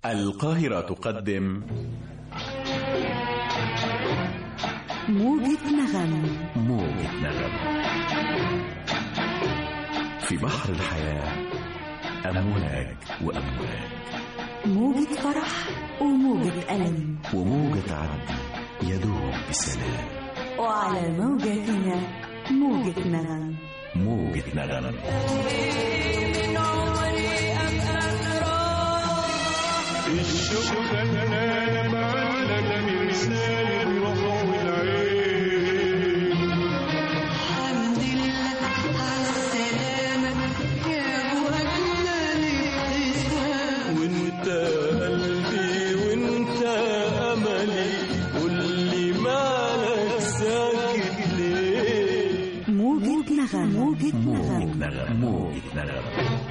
القاهرة تقدم موجة نغم موجة نغم في بحر الحياة أمواج وأمواج موجة فرح وموجة ألم وموجة عدل يدوب بسلام وعلى موجتنا موجة نغم موجة نغم الشوق خلانا معلق من لسان الروح والعين الحمد لله على السلامة يا أبو أجمل ابتسام وانت قلبي وانت املي قول لي مالك ساكت ليه موجة نغم موجة موجة نغم نغم موجة نغم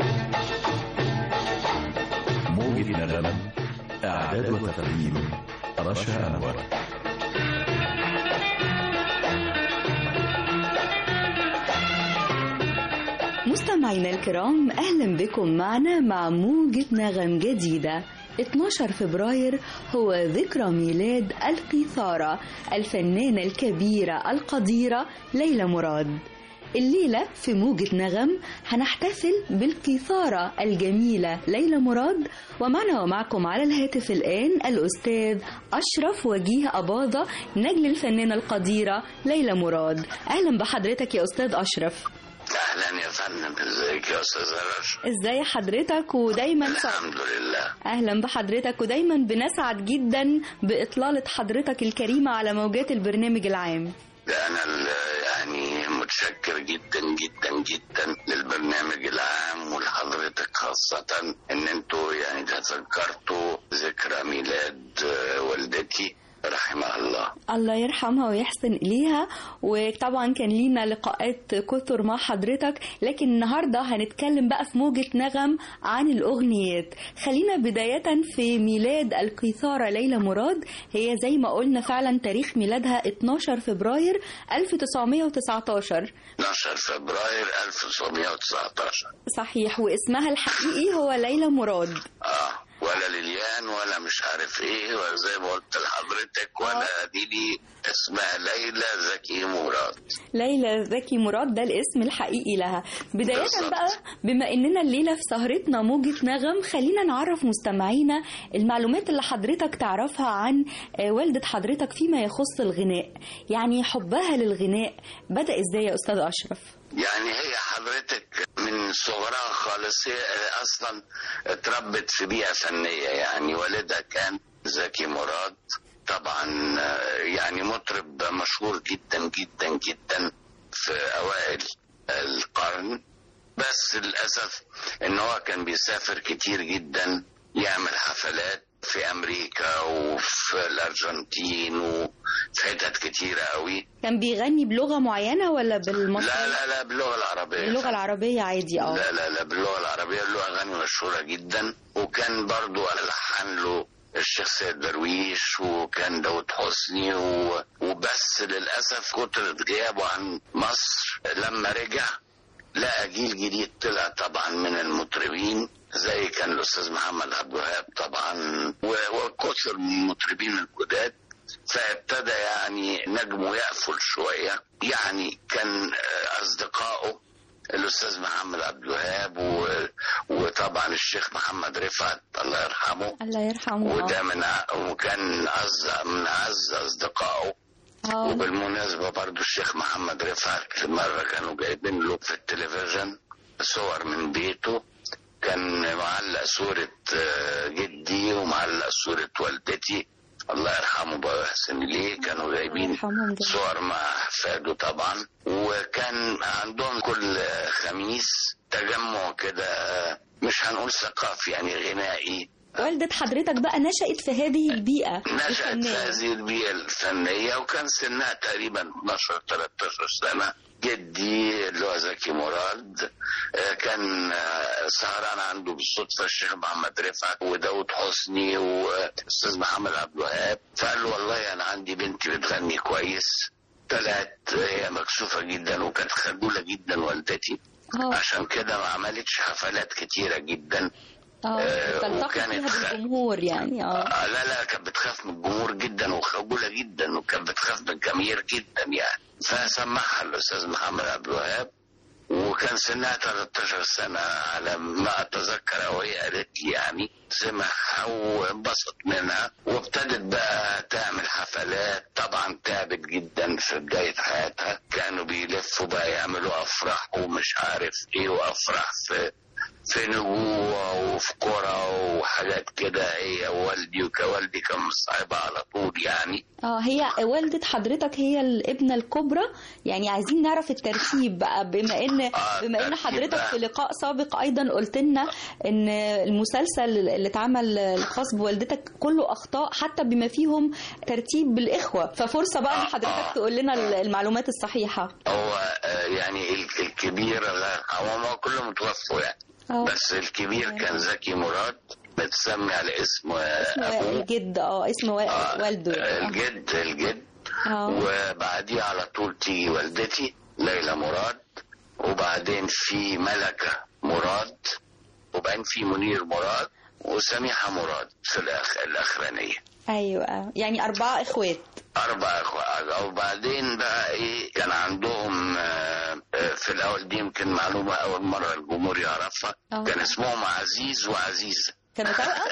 موجة نغم إعداد وتقديم رشا أنور مستمعينا الكرام أهلا بكم معنا مع موجة نغم جديدة 12 فبراير هو ذكرى ميلاد القيثارة الفنانة الكبيرة القديرة ليلى مراد الليلة في موجة نغم هنحتفل بالقيثارة الجميلة ليلى مراد ومعنا ومعكم على الهاتف الآن الأستاذ أشرف وجيه أباظة نجل الفنانة القديرة ليلى مراد أهلا بحضرتك يا أستاذ أشرف اهلا يا فندم ازيك يا استاذ رشا ازاي حضرتك ودايما سعد الحمد لله اهلا بحضرتك ودايما بنسعد جدا باطلاله حضرتك الكريمه على موجات البرنامج العام ده انا ال- يعني متشكر جدا جدا جدا للبرنامج العام ولحضرتك خاصة ان انتوا يعني تذكرتوا ذكرى ميلاد آه، والدتي رحمها الله الله يرحمها ويحسن اليها وطبعا كان لينا لقاءات كثر مع حضرتك لكن النهارده هنتكلم بقى في موجه نغم عن الاغنيات خلينا بدايه في ميلاد القيثاره ليلى مراد هي زي ما قلنا فعلا تاريخ ميلادها 12 فبراير 1919 12 فبراير 1919 صحيح واسمها الحقيقي هو ليلى مراد اه ولا ليليان ولا مش عارف ايه ولا زي ما قلت لحضرتك ولا دي دي اسمها ليلى زكي مراد ليلى زكي مراد ده الاسم الحقيقي لها بداية بالظبط. بقى بما اننا الليلة في سهرتنا موجة نغم خلينا نعرف مستمعينا المعلومات اللي حضرتك تعرفها عن آه، والدة حضرتك فيما يخص الغناء يعني حبها للغناء بدأ ازاي يا استاذ اشرف يعني هي حضرتك من صغرها خالص هي اصلا اتربت في بيئه فنيه يعني والدها كان زكي مراد طبعا آه، يعني مطرب مشهور جدا جدا جدا في اوائل القرن بس للاسف ان هو كان بيسافر كتير جدا يعمل حفلات في امريكا وفي الارجنتين وفي حتت كتيره قوي كان بيغني بلغة معينة ولا بالمصري لا لا لا باللغه العربيه باللغة العربية عادي اه لا لا لا باللغه العربيه له اغاني مشهوره جدا وكان برضو الحن له الشيخ سيد درويش وكان داود حسني و... وبس للاسف كتر غيابه عن مصر لما رجع لقى جيل جديد طلع طبعا من المطربين زي كان الاستاذ محمد عبد الوهاب طبعا و- وكثر من المطربين الجداد فابتدى يعني نجمه يقفل شويه يعني كان آه، اصدقائه الاستاذ محمد عبد الوهاب و... وطبعا الشيخ محمد رفعت الله يرحمه الله يرحمه وده من أ- وكان أعز من اعز اصدقائه اه وبالمناسبه برضو الشيخ محمد رفعت مره كانوا جايبين له في التلفزيون صور من بيته كان معلق صورة آه، جدي ومعلق صورة والدتي الله يرحمه بقى ويحسن إليه كانوا جايبين يرحمهم جميعا. صور مع أحفاده طبعا وكان عندهم كل خميس تجمع كده آه، مش هنقول ثقافي يعني غنائي والدة حضرتك بقى نشأت في هذه البيئة نشأت في الفنية. هذه البيئة الفنية وكان سنها تقريبا 12 13 سنة جدي اللي هو زكي مراد آه، كان آه، سهران عنده بالصدفة الشيخ محمد رفعت وداود حسني وأستاذ محمد عبد الوهاب فقال له والله أنا عندي بنتي بتغني كويس طلعت هي مكسوفة جدا وكانت خجولة جدا والدتي اه عشان كده ما عملتش حفلات كتيرة جدا اه آه، تلتقي وكانت فيها خ- بالجمهور يعني اه آه لا لا كانت بتخاف من الجمهور جدا وخجولة جدا وكانت بتخاف من الجماهير جدا يعني فسمعها الأستاذ محمد عبد الوهاب وكان سنها 13 سنة على ما أتذكر أو هي قالت لي يعني سمعها وانبسط منها وابتدت بقى تعمل حفلات طبعا تعبت جدا في بداية حياتها كانوا بيلفوا بقى يعملوا أفراح ومش عارف إيه وأفراح في في نجوة وفي قرى وحاجات كده هي والدي وكوالدي كان مصعبة على طول يعني اه هي والدة حضرتك هي الابنة الكبرى يعني عايزين نعرف الترتيب بقى بما ان آه، بما ان الترتيب حضرتك بقى. في لقاء سابق ايضا قلت لنا ان المسلسل اللي اتعمل الخاص بوالدتك كله اخطاء حتى بما فيهم ترتيب بالاخوة ففرصة بقى ان حضرتك تقول لنا المعلومات الصحيحة هو آه، يعني ال- الكبير الله يرحمه هو كلهم توفوا يعني اه بس الكبير كان زكي مراد متسمي على اسم آه، اسم أبوه الجد اه اسم وا- آه، والده يعني. الجد الجد اه وبعديه على طول تيجي والدتي ليلى مراد وبعدين في ملكة مراد وبعدين في منير مراد وسميحة مراد في الأخ... الأخرانية ايوه يعني اربعة اخوات أربع أخوة وبعدين بقى إيه كان عندهم آه، آه، في الأول دي يمكن معلومة أول مرة الجمهور يعرفها آه. كان اسمهم عزيز وعزيزة كانوا توأم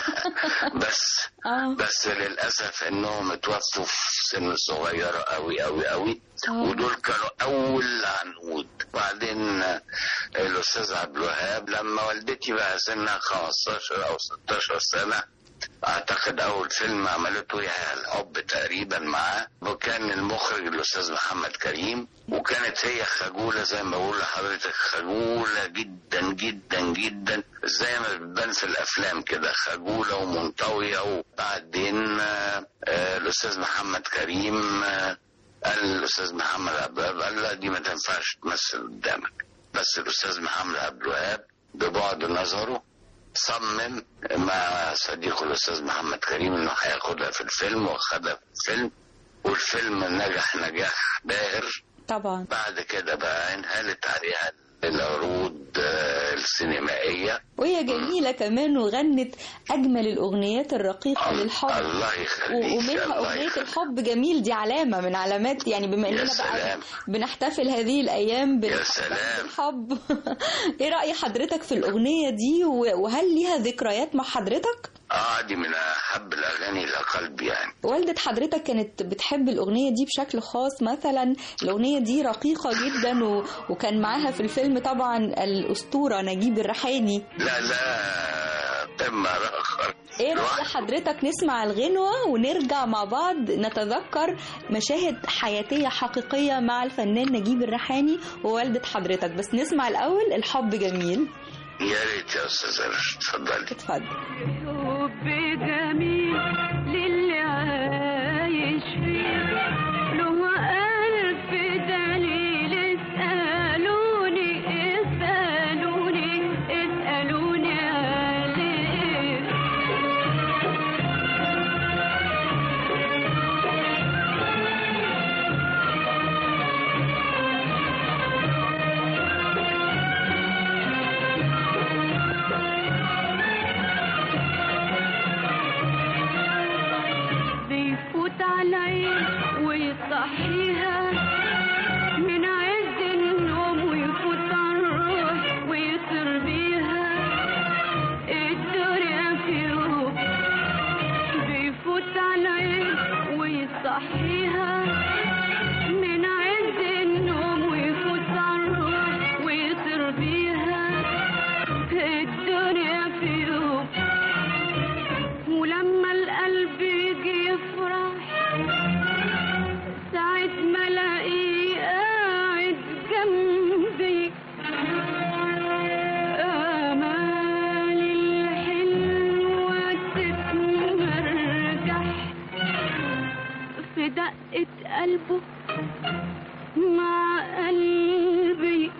بس اه بس للأسف إنهم اتوفوا في سن صغيرة أوي أوي أوي آه. ودول كانوا أول عنقود بعدين آه، الأستاذ عبد الوهاب لما والدتي بقى سنها 15 أو 16 سنة أعتقد أول فيلم عملته هي الحب تقريبا معاه وكان المخرج الأستاذ محمد كريم وكانت هي خجولة زي ما بقول لحضرتك خجولة جدا جدا جدا زي ما بتبان في الأفلام كده خجولة ومنطوية وبعدين آه، آه، الأستاذ محمد كريم آه، قال الأستاذ محمد عبد الوهاب قال لا دي ما تنفعش تمثل قدامك بس الأستاذ محمد عبد الوهاب ببعد نظره صمم مع صديقه الاستاذ محمد كريم انه هياخدها في الفيلم واخدها في الفيلم والفيلم نجح نجاح باهر طبعا بعد كده بقى انهالت عليها العروض آه، السينمائية وهي جميلة كمان وغنت أجمل الأغنيات الرقيقة للحب الله و- يخليك ومنها الله أغنية يخليك. الحب جميل دي علامة من علامات يعني بما يا إننا بقى سلام. بنحتفل هذه الأيام بال- يا سلام. بالحب إيه رأي حضرتك في الأغنية دي و- وهل ليها ذكريات مع حضرتك؟ اه دي من احب الاغاني الى قلبي يعني والدة حضرتك كانت بتحب الأغنية دي بشكل خاص مثلا الأغنية دي رقيقة جدا و... وكان معاها في الفيلم طبعا الأسطورة نجيب الريحاني لا لا قمة اخر ايه رأي حضرتك نسمع الغنوة ونرجع مع بعض نتذكر مشاهد حياتية حقيقية مع الفنان نجيب الريحاني ووالدة حضرتك بس نسمع الأول الحب جميل يا ريت يا استاذ رشد اتفضلي اتفضل حب جميل للي عايش فيه له ألف دليل اسألوني اسألوني اسألوني عليه بيفوت على العين ويصحيها من عز النوم ويفوت على الروح ويطير بيها الدنيا في يوم بيفوت على العين ويصحيها من عز النوم ويفوت على الروح ويطير بيها الدنيا في يوم ولما القلب يجي يفرح ساعة ما الاقيه قاعد جنبي آمالي الحلوة تتمرجح في دقة قلبه مع قلبي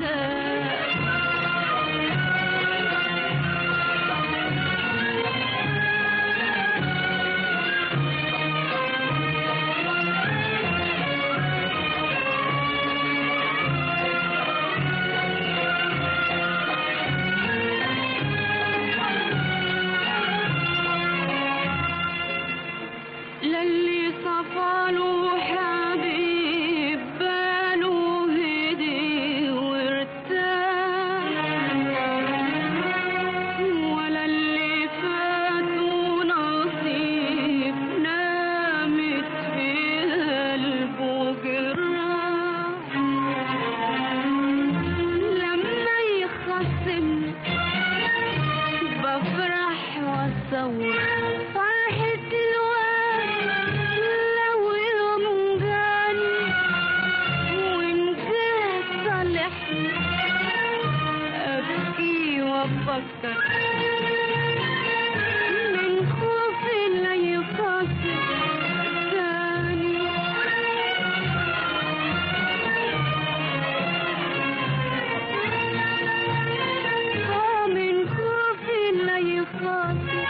العذاب للي صفاله حبيب باله هدي وارتاح ولا اللي فاته نصيب نامت في قلبه جراح لما يخصمني بفرح واصور فرحة الواد لو يوم جاني وإن جه صالحني أبكي وأفكر من خوفي لا يفكر تاني آه من خوفي لا يفكر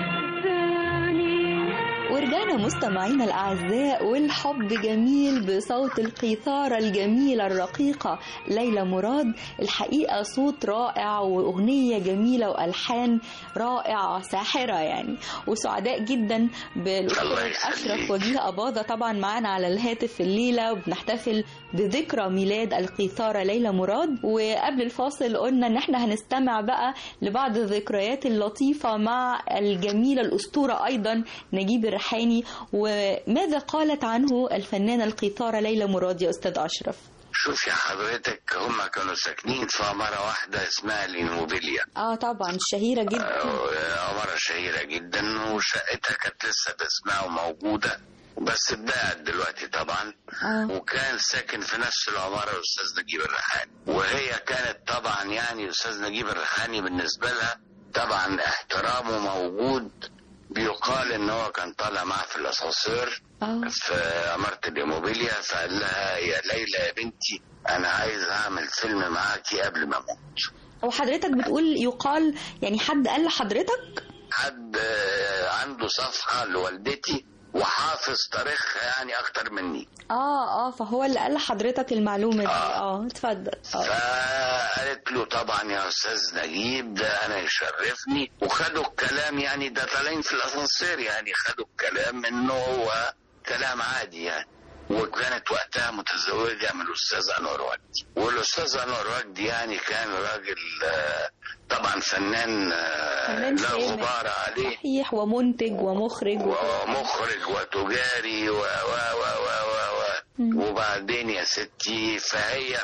تاني ورجعنا مستمعينا الأعزاء والحب جميل بصوت القيثارة الجميلة الرقيقة ليلى مراد الحقيقة صوت رائع وأغنية جميلة وألحان رائعة ساحرة يعني وسعداء جدا الله بالأستاذ يخليك. أشرف وجيه أباظة طبعا معانا على الهاتف الليلة وبنحتفل بذكرى ميلاد القيثارة ليلى مراد وقبل الفاصل قلنا إن احنا هنستمع بقى لبعض الذكريات اللطيفة مع الجميلة الأسطورة أيضا نجيب الريحاني وماذا قالت عنه الفنانة القيثارة ليلى مراد يا أستاذ أشرف شوف يا حضرتك هم كانوا ساكنين في عمارة واحدة اسمها الإنوبيليا اه طبعا شهيرة جدا آه، عمارة شهيرة جدا وشقتها كانت لسه باسمها وموجودة بس اتباعت دلوقتي طبعا اه وكان ساكن في نفس العمارة الأستاذ نجيب الريحاني وهي كانت طبعا يعني الأستاذ نجيب الريحاني بالنسبة لها طبعا احترامه موجود بيقال ان هو كان طالع معاه في الاسانسير اه في عمارة الإيموبيليا فقال لها يا ليلى يا بنتي أنا عايز أعمل فيلم معاكي قبل ما أموت وحضرتك بتقول يقال يعني حد قال لحضرتك حد آه، عنده صفحة لوالدتي وحافظ تاريخها يعني أكتر مني اه اه فهو اللي قال لحضرتك المعلومة دي اه اتفضل اه فقالت له طبعا يا أستاذ نجيب ده أنا يشرفني وخدوا الكلام يعني ده طالعين في الأسانسير يعني خدوا الكلام إنه هو كلام عادي يعني وكانت وقتها متزوجة من الأستاذ أنور وجدي والأستاذ أنور وجدي يعني كان راجل آه، طبعا فنان آه، فنان لا شامل. غبار عليه صحيح ومنتج ومخرج و... ومخرج وتجاري و و و و و, و مم. وبعدين يا ستي فهي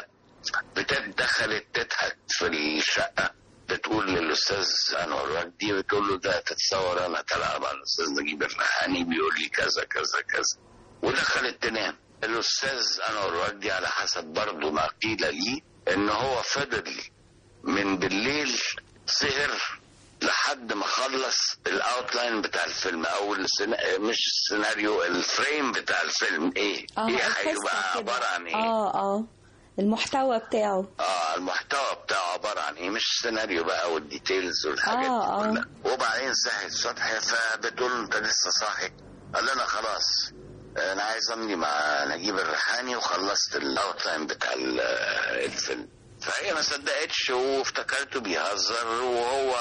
بتدخلت تضحك في الشقة بتقول للأستاذ أنور وجدي بتقول له ده تتصور أنا طالعة مع الأستاذ نجيب الريحاني بيقول لي كذا كذا كذا ودخلت تنام الأستاذ أنور وجدي على حسب برضه ما قيل لي إن هو فضل من بالليل سهر لحد ما خلص الاوتلاين بتاع الفيلم او السنا... مش السيناريو الفريم بتاع الفيلم ايه اه ايه القصة هيبقى كده. عباره عن ايه اه اه المحتوى بتاعه اه المحتوى بتاعه عباره عن ايه مش السيناريو بقى والديتيلز والحاجات آه، آه. دي كلها وبعدين صحي الصبح فبتقول له انت لسه صاحي قال لنا خلاص انا عايز امضي مع نجيب الريحاني وخلصت الاوتلاين بتاع ال- الفيلم فهي ما صدقتش وافتكرته بيهزر وهو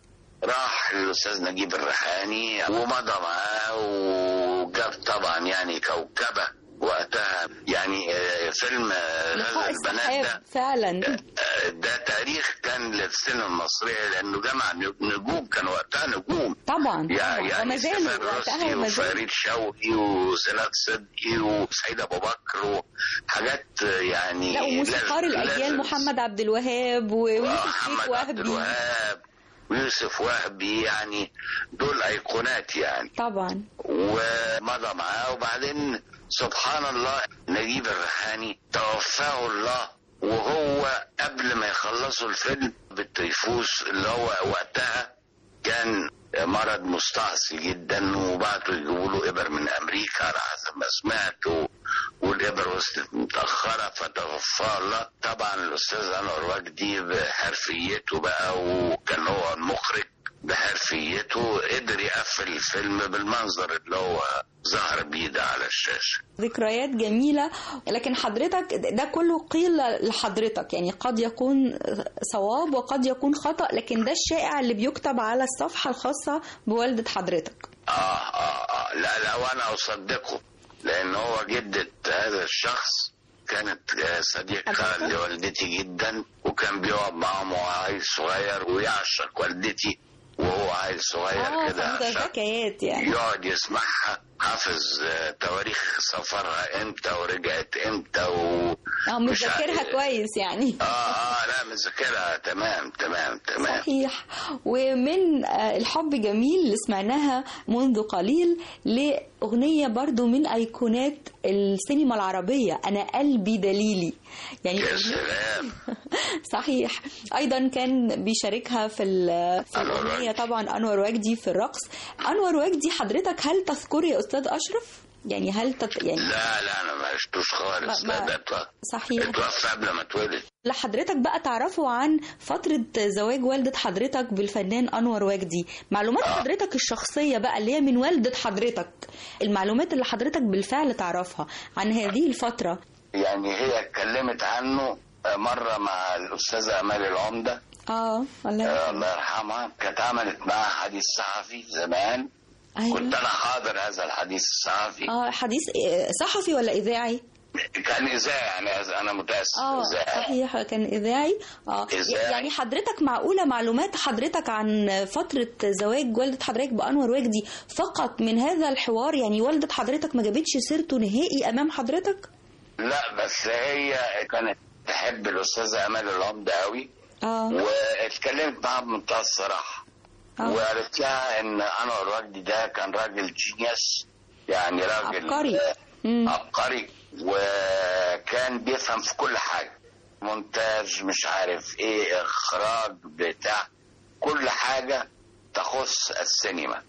راح للاستاذ نجيب الريحاني ومضى معاه وجاب طبعا يعني كوكبه وقتها يعني آه، فيلم آه، لقاء غزل البنات ده السحاب فعلا آه، ده تاريخ كان للسينما المصرية لأنه جمع نجوم كان وقتها نجوم طبعا يا- طبعا. يعني وما زالوا سفر وقتها رشدي وما زالوا وفريد شوقي وزينات صدقي وسعيد أبو بكر وحاجات يعني لا وموسيقار لازم- الاجيال لازم- محمد عبد الوهاب ويوسف شيخ محمد عبد وهبي الوهاب ويوسف وهبي يعني دول أيقونات يعني طبعا ومضى معاه وبعدين سبحان الله نجيب الريحاني توفاه الله وهو قبل ما يخلصوا الفيلم بالتيفوس اللي هو وقتها كان مرض مستعصي جدا وبعتوا يجيبوا له ابر من امريكا على حسب ما سمعت و- والابر وصلت متاخره فتوفى الله طبعا الاستاذ انور وجدي بحرفيته بقى وكان هو المخرج بحرفيته قدر يقفل الفيلم بالمنظر اللي هو ظهر بيه ده على الشاشه ذكريات جميلة لكن حضرتك ده كله قيل لحضرتك يعني قد يكون صواب وقد يكون خطأ لكن ده الشائع اللي بيكتب على الصفحة الخاصة بوالدة حضرتك آه, آه, آه لا لا وأنا أصدقه لأن هو جدة هذا الشخص كانت آه، صديقة حضرتك؟ لوالدتي جدا وكان بيقعد معاهم وهو عيل صغير ويعشق والدتي وهو عيل صغير اه كده فده عشان حكايات يعني يقعد يسمعها حافظ آه، تواريخ سفرها امتى ورجعت امتى و اه مش متذكرها عارف- كويس يعني اه اه لا مذاكرها تمام تمام تمام صحيح ومن آه، الحب جميل اللي سمعناها منذ قليل لأغنية برضو من أيقونات السينما العربية أنا قلبي دليلي يعني يا سلام صحيح ايضا كان بيشاركها في ال- في أنور الاغنيه وجدي. طبعا انور وجدي في الرقص انور وجدي حضرتك هل تذكر يا استاذ اشرف يعني هل تت... يعني لا لا انا ما عشتوش خالص ما- لا ما- ده اتوفى- صحيح اتوفى قبل ما اتولد لحضرتك بقى تعرفوا عن فترة زواج والدة حضرتك بالفنان أنور وجدي معلومات حضرتك الشخصية بقى اللي هي من والدة حضرتك المعلومات اللي حضرتك بالفعل تعرفها عن هذه الفترة يعني هي اتكلمت عنه مرة مع الأستاذة أمال العمدة اه الله آه، يرحمه. الله يرحمها كانت عملت معها حديث صحفي زمان كنت ايوه أنا حاضر هذا الحديث الصحفي اه حديث إيه، صحفي ولا إذاعي؟ كان إذاعي يعني أنا متأسف اه إذاعي صحيح كان اذاعي اه إذاعي. يعني حضرتك معقوله معلومات حضرتك عن فتره زواج والده حضرتك بانور وجدي فقط من هذا الحوار يعني والده حضرتك ما جابتش سيرته نهائي امام حضرتك لا بس هي كانت تحب الأستاذة أمال العمدة قوي اه واتكلمت معاها بمنتهى الصراحة اه وقالت لها ان انور وجدي ده كان راجل جينيوس يعني راجل عبقري. آه، مم. عبقري وكان بيفهم في كل حاجه مونتاج مش عارف ايه اخراج بتاع كل حاجه تخص السينما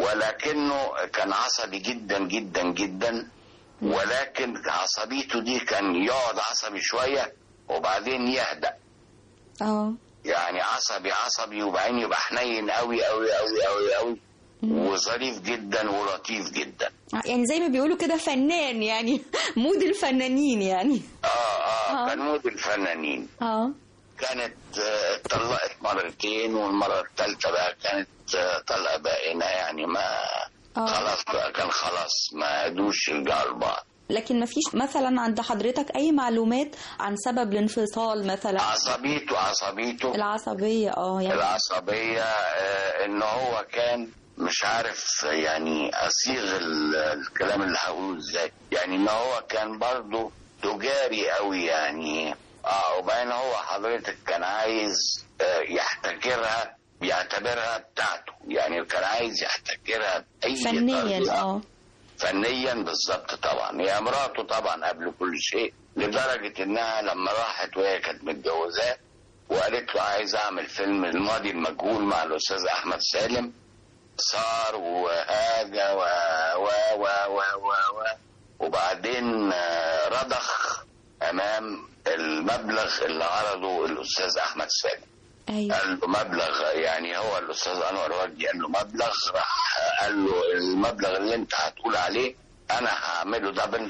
ولكنه كان عصبي جدا جدا جدا ولكن عصبيته دي كان يقعد عصبي شويه وبعدين يهدأ اه يعني عصبي عصبي وبعدين يبقى حنين قوي قوي قوي قوي قوي وظريف جدا ولطيف جدا يعني زي ما بيقولوا كده فنان يعني مود الفنانين يعني اه اه آه. كان مود الفنانين اه كانت آه، اتطلقت مرتين والمره الثالثه بقى كانت آه، طلقه بائنه يعني ما آه. خلاص بقى كان خلاص ما قدوش يرجعوا لبعض لكن ما فيش مثلا عند حضرتك اي معلومات عن سبب الانفصال مثلا عصبيته عصبيته العصبيه اه يعني العصبية آه، ان هو كان مش عارف يعني اصيغ ال- الكلام اللي هقوله ازاي يعني ان هو كان برضه تجاري قوي يعني اه وبعدين هو حضرتك كان عايز آه، يحتكرها بيعتبرها بتاعته يعني كان عايز يحتكرها بأي فنيا طريقة. اه فنيا بالظبط طبعا هي مراته طبعا قبل كل شيء لدرجة انها لما راحت وهي كانت متجوزاه وقالت له عايز اعمل فيلم الماضي المجهول مع الاستاذ احمد سالم صار وهاجا و و و و و و وبعدين آه، رضخ امام المبلغ اللي عرضه الاستاذ احمد سالم ايوه قال له مبلغ يعني هو الاستاذ انور وجدي قال له مبلغ راح قال له المبلغ اللي انت هتقول عليه انا هعمله دبل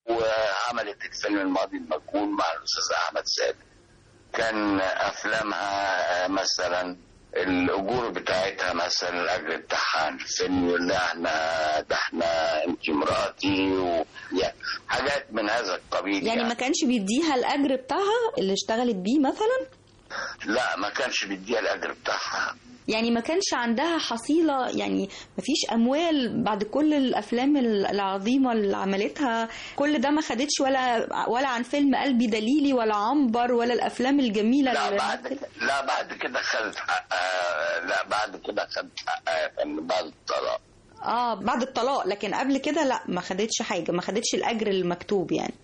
وعملت الفيلم الماضي المجهول مع الاستاذ احمد سالم كان افلامها آه، مثلا الاجور بتاعتها مثلا الاجر بتاعها الفيلم اللي احنا ده احنا انت مراتي و... يعني حاجات من هذا القبيل يعني ما كانش بيديها الاجر بتاعها اللي اشتغلت بيه مثلا لا ما كانش بيديها الاجر بتاعها يعني ما كانش عندها حصيلة يعني ما فيش أموال بعد كل الأفلام العظيمة اللي عملتها كل ده ما خدتش ولا ولا عن فيلم قلبي دليلي ولا عنبر ولا الأفلام الجميلة لا اللي بعد لا بعد كده خدت حقها لا بعد كده خدت حقها كان بعد الطلاق اه بعد الطلاق لكن قبل كده لا ما خدتش حاجة ما خدتش الأجر المكتوب يعني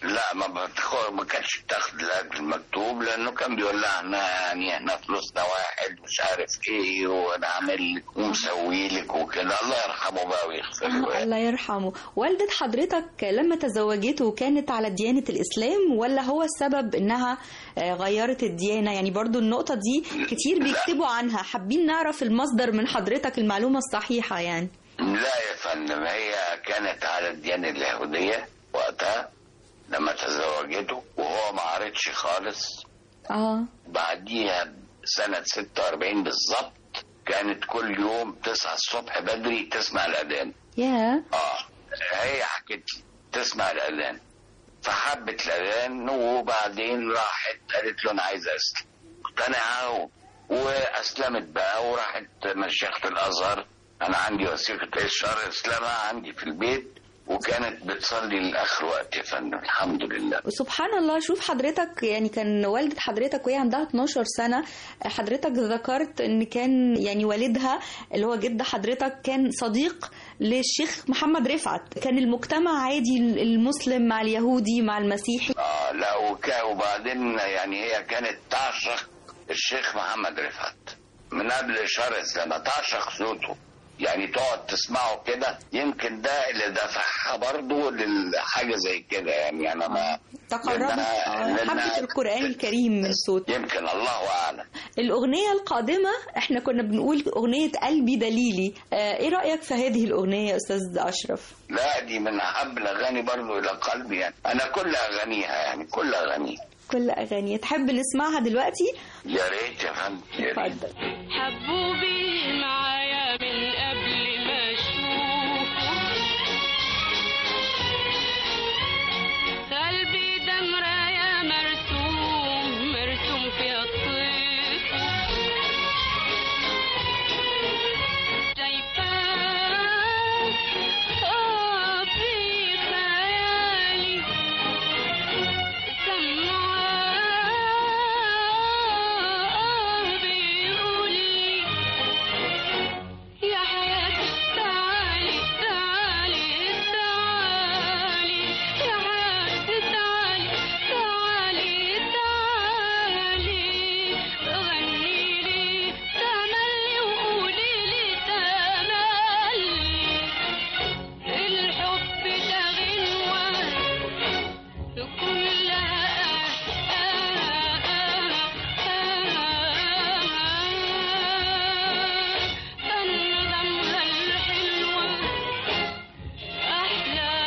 لا ما بتاخد ما كانش بتاخد الاكل المكتوب لانه كان بيقول لها احنا يعني احنا فلوسنا واحد مش عارف ايه وانا عامل لك ومسوي لك وكده الله يرحمه بقى ويغفر له يعني. الله يرحمه والدة حضرتك لما تزوجته كانت على ديانة الإسلام ولا هو السبب إنها آه، غيرت الديانة يعني برضو النقطة دي كتير بيكتبوا عنها حابين نعرف المصدر من حضرتك المعلومة الصحيحة يعني لا يا فندم هي كانت على الديانة اليهودية وقتها لما تزوجته وهو ما عرضش خالص اه بعديها سنة 46 بالظبط كانت كل يوم تصحى الصبح بدري تسمع الأذان يا اه هي حكت لي تسمع الأذان فحبت الأذان وبعدين راحت قالت له أنا عايزة أسلم اقتنع و- وأسلمت بقى وراحت مشيخة الأزهر أنا عندي وثيقة إشهار إسلامها عندي في البيت وكانت بتصلي لآخر وقت يا فندم الحمد لله سبحان الله شوف حضرتك يعني كان والدة حضرتك وهي عندها 12 سنة حضرتك ذكرت ان كان يعني والدها اللي هو جد حضرتك كان صديق للشيخ محمد رفعت كان المجتمع عادي المسلم مع اليهودي مع المسيحي آه لا وكا وبعدين يعني هي كانت تعشق الشيخ محمد رفعت من قبل إشهار إسلامها تعشق صوته يعني تقعد تسمعه كده يمكن ده اللي دفعها برضه للحاجة زي كده يعني أنا ما تقربت لأنها- آه، لأنها- حبت القرآن الكريم من صوته يمكن الله أعلم الأغنية القادمة احنا كنا بنقول أغنية قلبي دليلي آه، ايه رأيك في هذه الأغنية يا أستاذ أشرف؟ لا دي من أحب الأغاني برضه إلى قلبي يعني أنا كل أغانيها يعني كل أغانيها كل أغاني تحب نسمعها دلوقتي؟ يا ريت يا فندم يا ريت اتفضل حبوبي معايا من قبل ما اشوفه قلبي ده مراية مرسوم مرسوم في الطيف شايفاه آه في خيالي سمعاه بيقول لي يا حياتي تعالي تعالي تعالي يا حياتي تعالي تعالي تعالي غني لي تملي وقولي لي تملي الحب ده غنوة كلها أنغمها الحلوة أحلى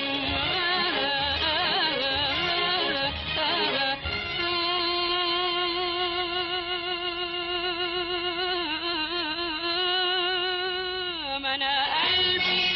أنغام أنا قلبي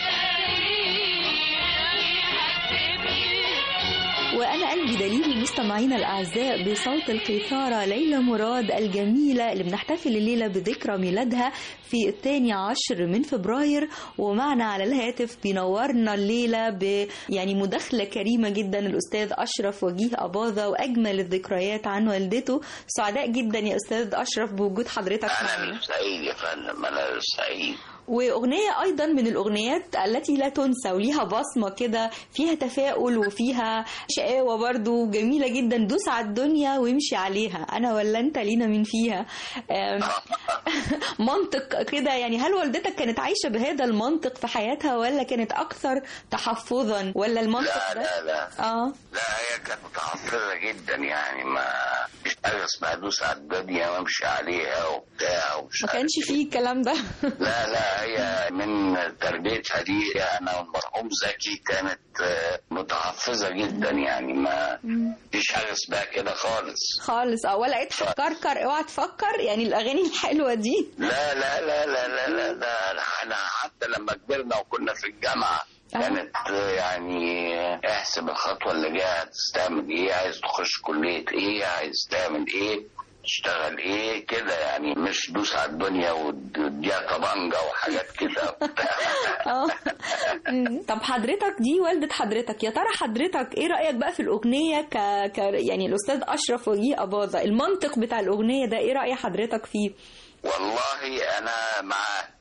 وأنا قلبي دليل مستمعينا الأعزاء بصوت القيثارة ليلى مراد الجميلة اللي بنحتفل الليلة بذكرى ميلادها في الثاني عشر من فبراير ومعنا على الهاتف بينورنا الليلة ب يعني مداخلة كريمة جدا الأستاذ أشرف وجيه أباظة وأجمل الذكريات عن والدته سعداء جدا يا أستاذ أشرف بوجود حضرتك أنا معنا اللي سعيد يا فندم أنا اللي سعيد وأغنية أيضا من الأغنيات التي لا تنسى وليها بصمة كده فيها تفاؤل وفيها شقاوة برضو جميلة جدا دوس على الدنيا وامشي عليها أنا ولا أنت لينا من فيها آم، منطق كده يعني هل والدتك كانت عايشة بهذا المنطق في حياتها ولا كانت أكثر تحفظا ولا المنطق لا ده؟ لا لا آه لا هي كانت متحفظة جدا يعني ما مش حاجة اسمها دوس على الدنيا وامشي عليها وبتاع ومش ما عارف كانش إيه. فيه الكلام ده لا لا هي من تربيتها دي انا والمرحوم زكي كانت آه، متحفظة جدا يعني ما فيش حاجة اسمها كده خالص خالص اه ولا اضحك كركر اوعى تفكر يعني الأغاني الحلوة دي لا لا لا لا لا لا ده احنا حتى لما كبرنا وكنا في الجامعة آه. كانت آه، يعني آه، احسب الخطوة اللي جاية هتستعمل ايه عايز تخش كلية ايه عايز تعمل ايه تشتغل ايه كده يعني مش دوس على الدنيا واديها طبنجة وحاجات كده اه مم. طب حضرتك دي والدة حضرتك يا ترى حضرتك ايه رأيك بقى في الأغنية ك... ك... يعني الأستاذ أشرف وجيه أباظة المنطق بتاع الأغنية ده ايه رأي حضرتك فيه؟ والله انا معاه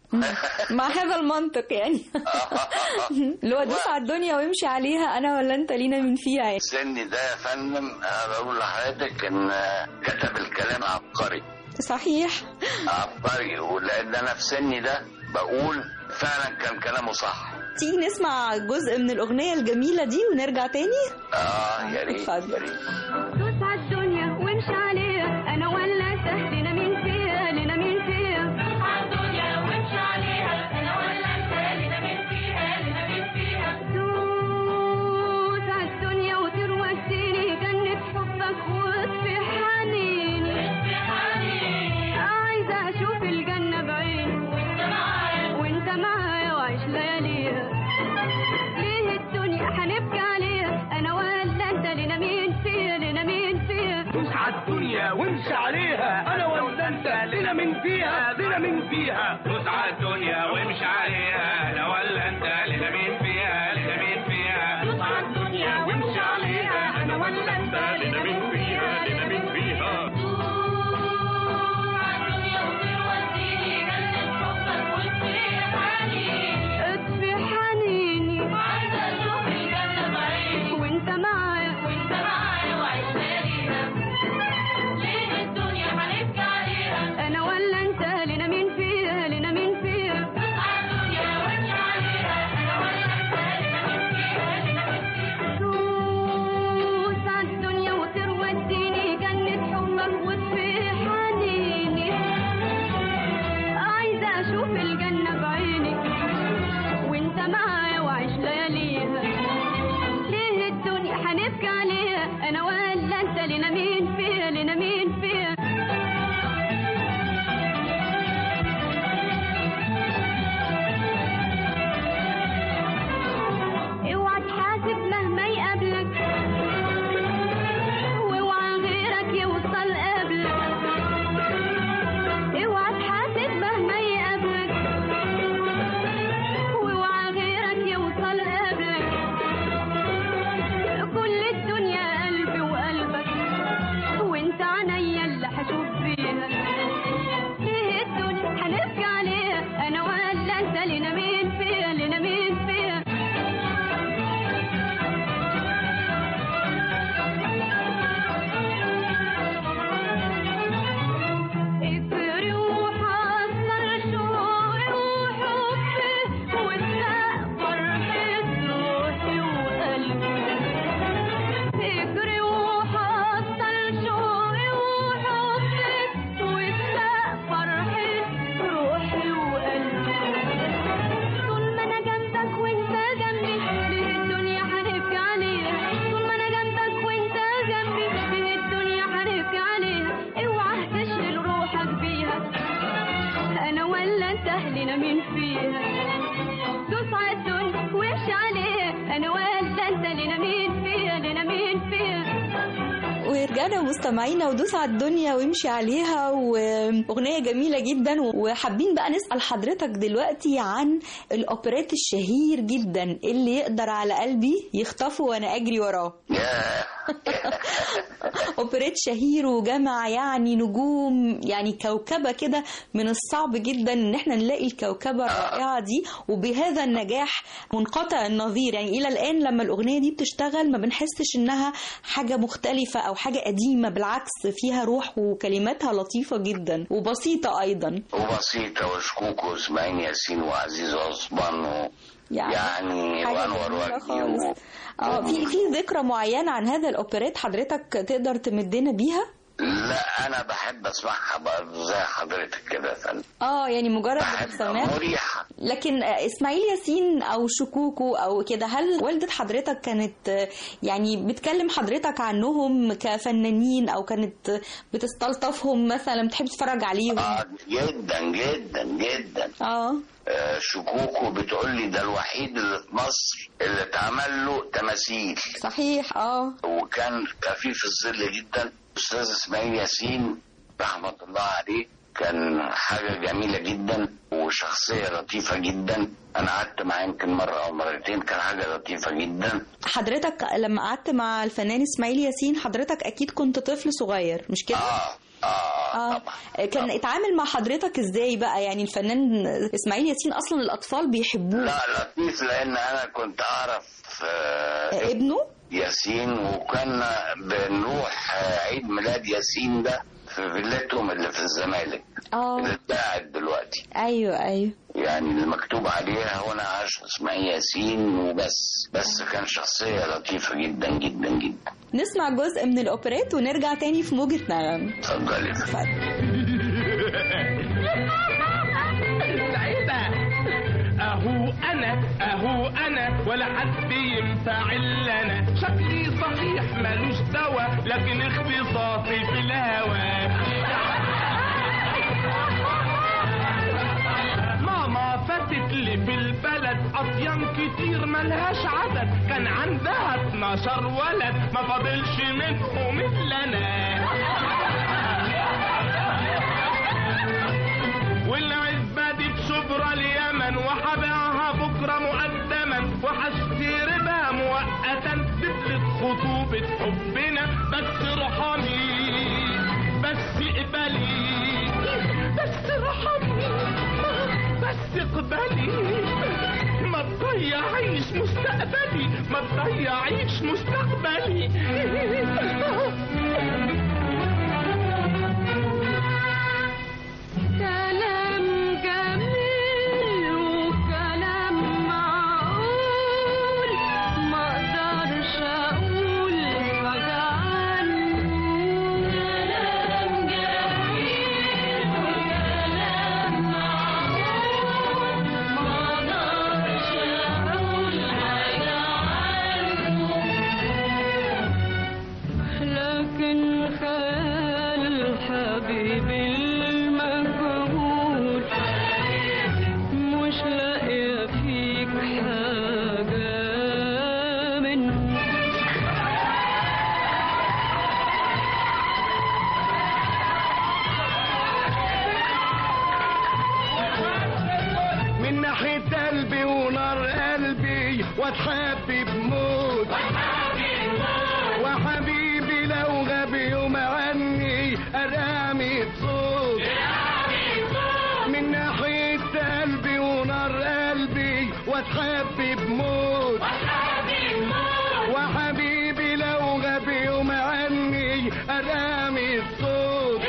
مع هذا المنطق يعني اللي هو دوس على الدنيا ويمشي عليها انا ولا انت لينا من فيها يعني. سني ده يا فندم انا بقول لحضرتك ان كتب الكلام عبقري صحيح عبقري ولان انا في سني ده بقول فعلا كان كلامه صح تيجي نسمع جزء من الاغنيه الجميله دي ونرجع تاني اه يا ريت اتفضل. يا ريت دوس على الدنيا وامشي عليها انا ولا انت لنا مين فيها لنا مين فيها دوس على الدنيا وامشي عليها انا ولا انت لنا مين فيها لنا مين فيها دوس على الدنيا وطير وديني جنة حبك واطفي حنيني واطفي حنيني عايزة اشوف الجنة بعيني وانت معايا وانت معايا واعيش لياليها ليه الدنيا هنبكي عليها انا ولا انت لنا مين فيها لنا مين فيها دوس على الدنيا وامشي عليها انا ولا انت لنا من فيها لنا من فيها دوس على الدنيا وامشي عليها انا ولا انت لنا من فيها لنا من فيها دوس على الدنيا وامشي عليها انا ولا انت لنا من فيها لنا من فيها اطفي حنيني عايزة اشوف الجنة بعيني وانت معايا وانت معايا وعيش لياليها ليه الدنيا هنبكي عليها انا ولا انت لنا مين فيها لنا مين فيها الدنيا وامشي عليها انا ولا انت لنا مين فيها لنا مين فيها دوس على الدنيا وطير وديني جنة حبك واطفي حنيني عايزة أشوف الجنة بعيني وأنت معايا وأعيش لياليها ليه الدنيا هنبكي عليها أنا ولا أنت لنا مين فيها لنا مين فيها اوعى تحاسب مهما يقابلك واوعى غيرك يوصل قبلك اوعى تحاسب مهما يقابلك واوعى غيرك يوصل قبلك كل الدنيا قلبي وقلبك وانت عينيا اللي هشوف فيها ليه الدنيا هنبكي عليها انا ولا انت لنا مين فيها لنا مين فيها افري وحصل شوقي وحبي واسرق فرحة روحي وقلبي افري وحصل شوقي وحبي واسرق فرحة روحي وقلبي طول ما انا جنبك وانت جنبي ليه الدنيا هنبكي عليها طول ما انا جنبك وانت جنبي ليه الدنيا هنبكي عليها اوعى تشغل روحك بيها انا ولا انت لنا مين فيها دوس على الدنيا وامشي عليها انا ولا انت لنا مين فيها لنا مين فيها ورجعنا مستمعينا ودوس على الدنيا وامشي عليها واغنيه جميله جدا وحابين بقى نسال حضرتك دلوقتي عن الاوبريت الشهير جدا اللي يقدر على قلبي يخطفه وانا اجري وراه يا اوبريت شهير وجمع يعني نجوم يعني كوكبه كده من الصعب جدا ان احنا نلاقي الكوكبه الرائعه دي وبهذا النجاح منقطع النظير يعني الى الان لما الاغنيه دي بتشتغل ما بنحسش انها حاجه مختلفه او حاجه قديمه بالعكس فيها روح وكلماتها لطيفه جدا وبسيطه ايضا وبسيطة وشكوك واسماعيل ياسين وعزيز عثمان و... يعني يعني حاجة وانور جميلة وجدي خالص. و... اه في في ذكرى معينه عن هذا الاوبريت حضرتك تقدر تمدنا بيها لا انا بحب اسمعها برضه زي حضرتك كده يا فندم اه يعني مجرد بحب السماع مريحة لكن آه، اسماعيل ياسين او شكوكو او كده هل والدة حضرتك كانت آه، يعني بتكلم حضرتك عنهم كفنانين او كانت آه، بتستلطفهم مثلا بتحب تتفرج عليهم آه جدا جدا جدا اه آه شكوكو بتقول لي ده الوحيد اللي في مصر اللي اتعمل له تماثيل صحيح اه وكان خفيف الظل جدا استاذ اسماعيل ياسين رحمه الله عليه كان حاجه جميله جدا وشخصيه لطيفه جدا انا قعدت معاه يمكن مره او مرتين كان حاجه لطيفه جدا حضرتك لما قعدت مع الفنان اسماعيل ياسين حضرتك اكيد كنت طفل صغير مش كده اه اه اه كان اتعامل مع حضرتك ازاي بقى يعني الفنان اسماعيل ياسين اصلا الاطفال بيحبوه لا لطيف لان انا كنت اعرف آه آه، ابنه ياسين وكان بنروح آه، عيد ميلاد ياسين ده في فيلتهم اللي في الزمالك اه اللي اتباعت دلوقتي ايوه ايوه يعني اللي مكتوب عليها هنا عاش اسماعيل ياسين وبس بس كان شخصية لطيفة جدا جدا جدا نسمع جزء من الاوبريت ونرجع تاني في موجة نغم اتفضلي لعيبة اهو انا اهو انا ولا حد ينفع الا انا شكلي صحيح ملوش دوا لكن اختصاصي في الهوى ماما فاتت لي في البلد اطيان كتير ملهاش عدد كان عندها 12 ولد ما فاضلش منهم الا انا والعزبة دي بشبرا اليمن وحبيعها بكرة مقدما وحشتري بها مؤقتا تفلت خطوبة حبنا بس ارحمي بس اقبلي بس ارحمي بس اقبلي ما تضيعيش مستقبلي ما تضيعيش مستقبلي كلام جميل وكلام معقول ما اقدرش اقول حاجة عنه كلام جميل وكلام معقول ما اقدرش اقول حاجة عنه لكن خيال حبيبي المجهول مش لاقية فيك حاجة منه من ناحية قلبي ونار قلبي واتحبب موت وحبيبي لو غاب يوم عني ارامي صوت من ناحية قلبي ونار قلبي واتحبب موت وحبيبي لو غاب يوم عني ارامي الصوت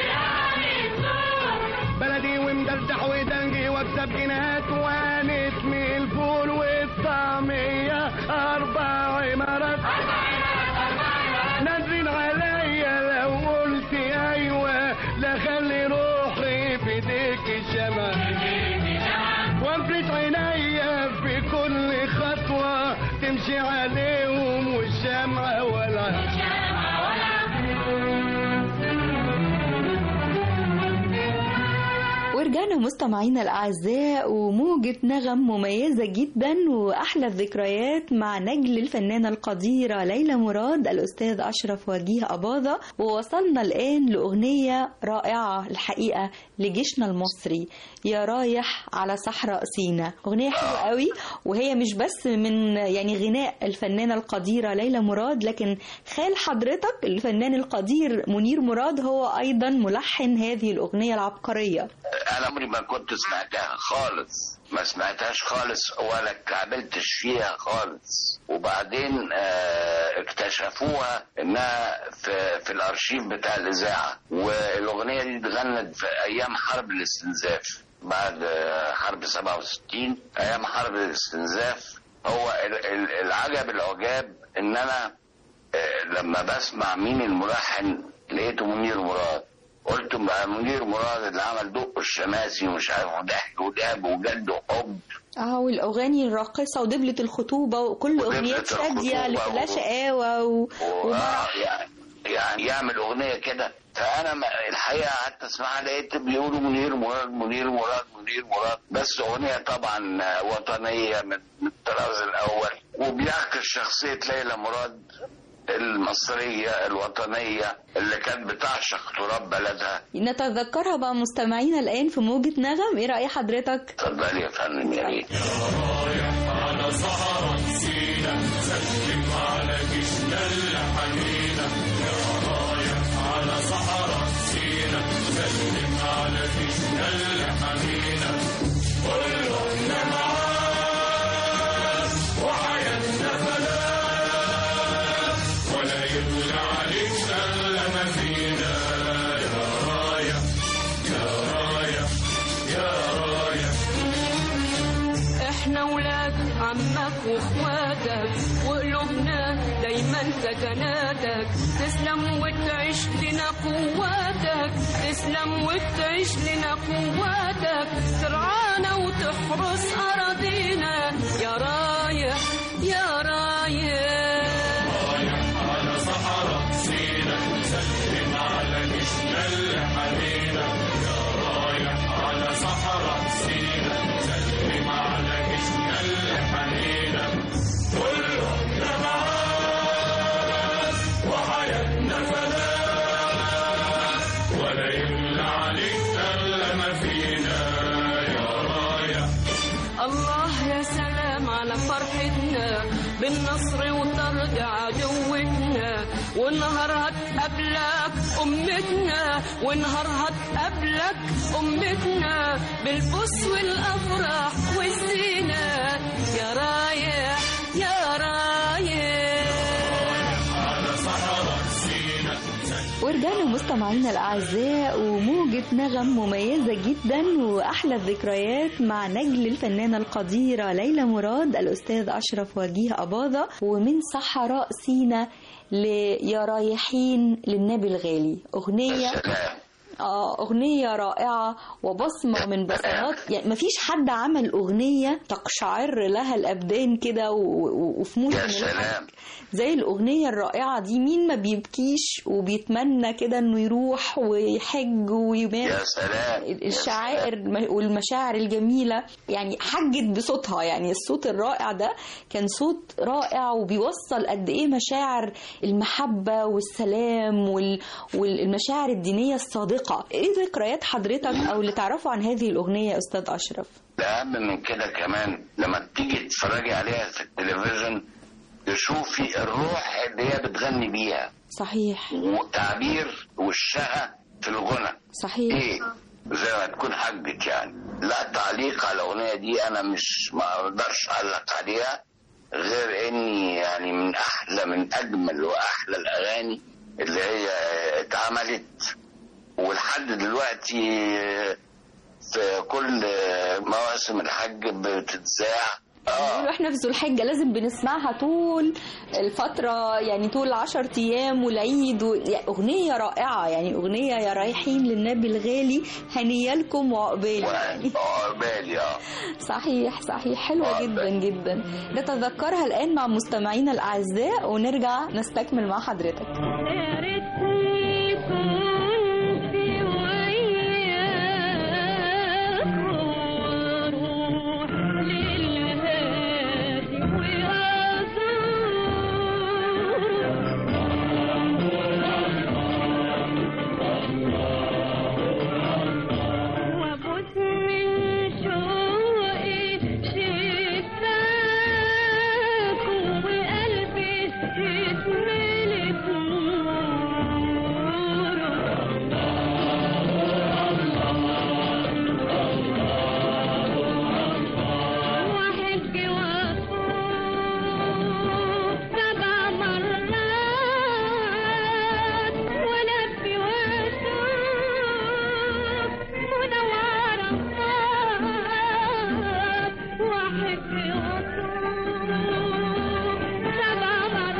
بلدي ومدردح ودنجي واكسب جنيهات وانت من الفول والطعمية اربع عمارات نازلين عليا لو قلت ايوه لا خلي روحي في ايديك الشمع وانفلت عينيا في كل خطوة تمشي عليهم والشمعة ولا ورجعنا مستمعينا الأعزاء وموجة نغم مميزة جدا وأحلى الذكريات مع نجل الفنانة القديرة ليلى مراد الأستاذ أشرف وجيه أباظة ووصلنا الآن لأغنية رائعة الحقيقة لجيشنا المصري يا رايح على صحراء سينا أغنية حلوة قوي وهي مش بس من يعني غناء الفنانة القديرة ليلى مراد لكن خال حضرتك الفنان القدير منير مراد هو أيضا ملحن هذه الأغنية العبقرية انا عمري ما كنت سمعتها خالص ما سمعتهاش خالص ولا اتكعبلتش فيها خالص وبعدين آه اكتشفوها انها في, في الارشيف بتاع الاذاعه والاغنيه دي اتغنت في ايام حرب الاستنزاف بعد آه، حرب 67 ايام حرب الاستنزاف هو ال- ال- العجب العجاب ان انا آه، لما بسمع مين الملحن لقيته منير مراد قلت بقى منير مراد اللي عمل دق الشماسي ومش عارف وضحك ولعب وجد وحب اه والاغاني الراقصه ودبله الخطوبه وكل ودبلة اغنيات شاديه اللي الخطوبة كلها و- شقاوه و... آه، يعني يعني يعمل اغنيه كده فانا ما الحقيقه قعدت اسمعها لقيت بيقولوا منير مراد منير مراد منير مراد بس اغنيه طبعا وطنيه من من الطراز الاول وبيعكس شخصيه ليلى مراد المصريه الوطنيه اللي كانت بتعشق تراب بلدها نتذكرها بقى مستمعينا الان في موجه نغم ايه راي حضرتك اتفضلي يا فندم يا ريت على احنا ولاد عمك واخواتك وقلوبنا دايما سكناتك تسلم وتعيش لنا قواتك تسلم وتعيش لنا قواتك ترعانا وتحرس اراضينا يا رايح يا رايح الله يا سلام على فرحتنا بالنصر وطرد عدوتنا ونهار هتقابلك أمتنا ونهار هتقابلك أمتنا بالبوس والأفراح والزينة يا رايح يا رايح ورجعنا مستمعينا الأعزاء وموجة نغم مميزة جدا وأحلى الذكريات مع نجل الفنانة القديرة ليلى مراد الأستاذ أشرف وجيه أباظة ومن صحراء سينا ليا رايحين للنبي الغالي أغنية سلام اه اغنيه رائعه وبصمه من بصمات يعني مفيش حد عمل اغنيه تقشعر لها الابدان كده و- و- وفي موسم يا الحج سلام زي الاغنيه الرائعه دي مين ما بيبكيش وبيتمنى كده انه يروح ويحج ويمارس يا سلام يا الشعائر الم- والمشاعر الجميلة يعني حجت بصوتها يعني الصوت الرائع ده كان صوت رائع وبيوصل قد ايه مشاعر المحبة والسلام وال- والمشاعر الدينية الصادقة ايه ذكريات حضرتك او اللي تعرفوا عن هذه الأغنية يا أستاذ أشرف الأهم من كده كمان لما تيجي تتفرجي عليها في التلفزيون تشوفي الروح اللي هي بتغني بيها صحيح وتعبير وشها في الغنى صحيح ايه زي ما تكون حجت يعني لا تعليق على الاغنيه دي انا مش ما اقدرش اعلق عليها غير اني يعني من احلى من اجمل واحلى الاغاني اللي هي اتعملت ولحد دلوقتي في كل مواسم الحج بتتذاع اه واحنا في ذو الحجة لازم بنسمعها طول الفترة يعني طول العشر أيام والعيد و... يعني أغنية رائعة يعني أغنية يا رايحين للنبي الغالي هنية لكم وعقبال يعني وعقبالي اه صحيح صحيح حلوة جدا جدا نتذكرها الآن مع مستمعينا الأعزاء ونرجع نستكمل مع حضرتك يا ريتني كنت وياك واروح للهادي وازور وابوس من شوقي شفاك وقلبي تتملك وحج وصوف سبع مرات ولبي واشوف منورة وحج وصوف سبع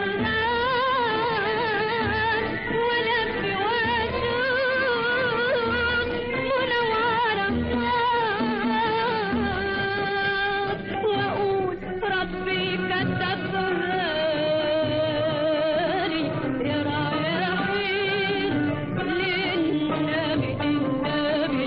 مرات ولبي واشوف منورة واقول ربي كتبها لي يا رايحين للنبي النبي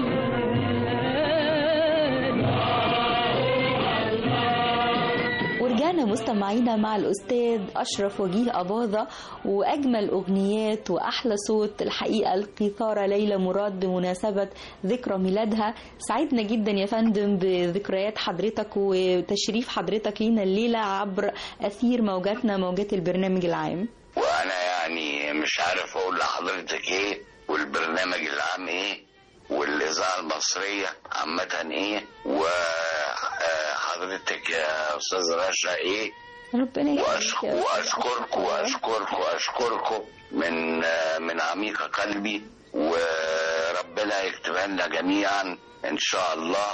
ورجعنا مستمعينا مع الأستاذ أشرف وجيه أباظة وأجمل أغنيات وأحلى صوت الحقيقة القيثارة ليلى مراد بمناسبة ذكرى ميلادها سعدنا جدا يا فندم بذكريات حضرتك وتشريف حضرتك لينا الليلة عبر أثير موجاتنا موجات البرنامج العام وانا يعني مش عارف اقول لحضرتك ايه والبرنامج العام ايه الإذاعة المصرية عامة إيه وحضرتك يا أستاذ رشا إيه ربنا وأشك- يخليك يا واشكركم واشكركم واشكركم من من عميق قلبي وربنا يكتبها لنا جميعا ان شاء الله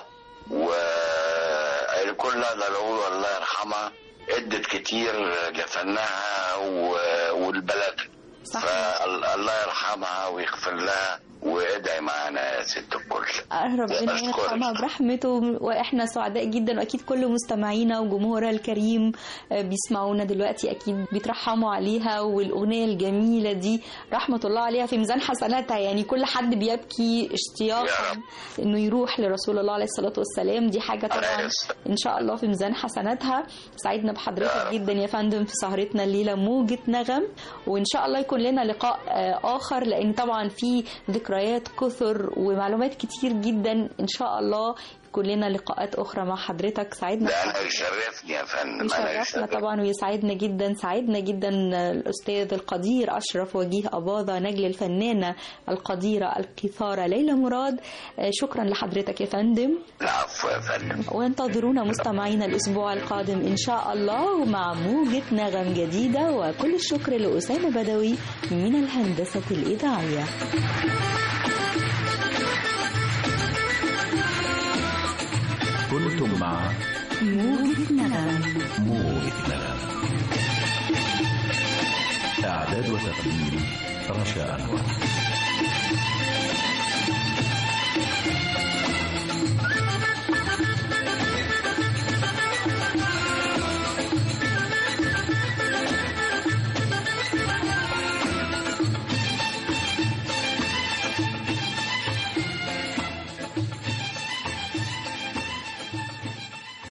والكل اقدر اقول الله يرحمها ادت كتير لفنها و- والبلد صح. فالله يرحمها ويغفر لها وادعي معانا يا ست الكل ربنا أشكرك. يرحمها برحمته واحنا سعداء جدا واكيد كل مستمعينا وجمهورها الكريم آه، بيسمعونا دلوقتي اكيد بيترحموا عليها والاغنيه الجميله دي رحمه الله عليها في ميزان حسناتها يعني كل حد بيبكي يا اشتياقا رب. انه يروح لرسول الله عليه الصلاه والسلام دي حاجه طبعا عليه الصلاة. ان شاء الله في ميزان حسناتها سعدنا يا بحضرتك رب. جدا يا فندم في سهرتنا الليله موجه نغم وان شاء الله يكون لنا لقاء آه، اخر لان طبعا في ذكريات كثر ومعلومات كتير جدا ان شاء الله يكون لنا لقاءات اخرى مع حضرتك سعدنا ده انا يشرفني يا فندم انا يشرفنا يشرفني طبعا ويسعدنا جدا سعدنا جدا الاستاذ القدير اشرف وجيه اباظه نجل الفنانه القديره القيثاره ليلى مراد آه، شكرا لحضرتك يا فندم العفو يا فندم وانتظرونا مستمعينا الأسبوع القادم إن شاء الله مع موجة نغم جديدة وكل الشكر لأسامة بدوي من الهندسة الإذاعية كنتم مع موجة نغم موجة نغم إعداد وتقديم رشا أنور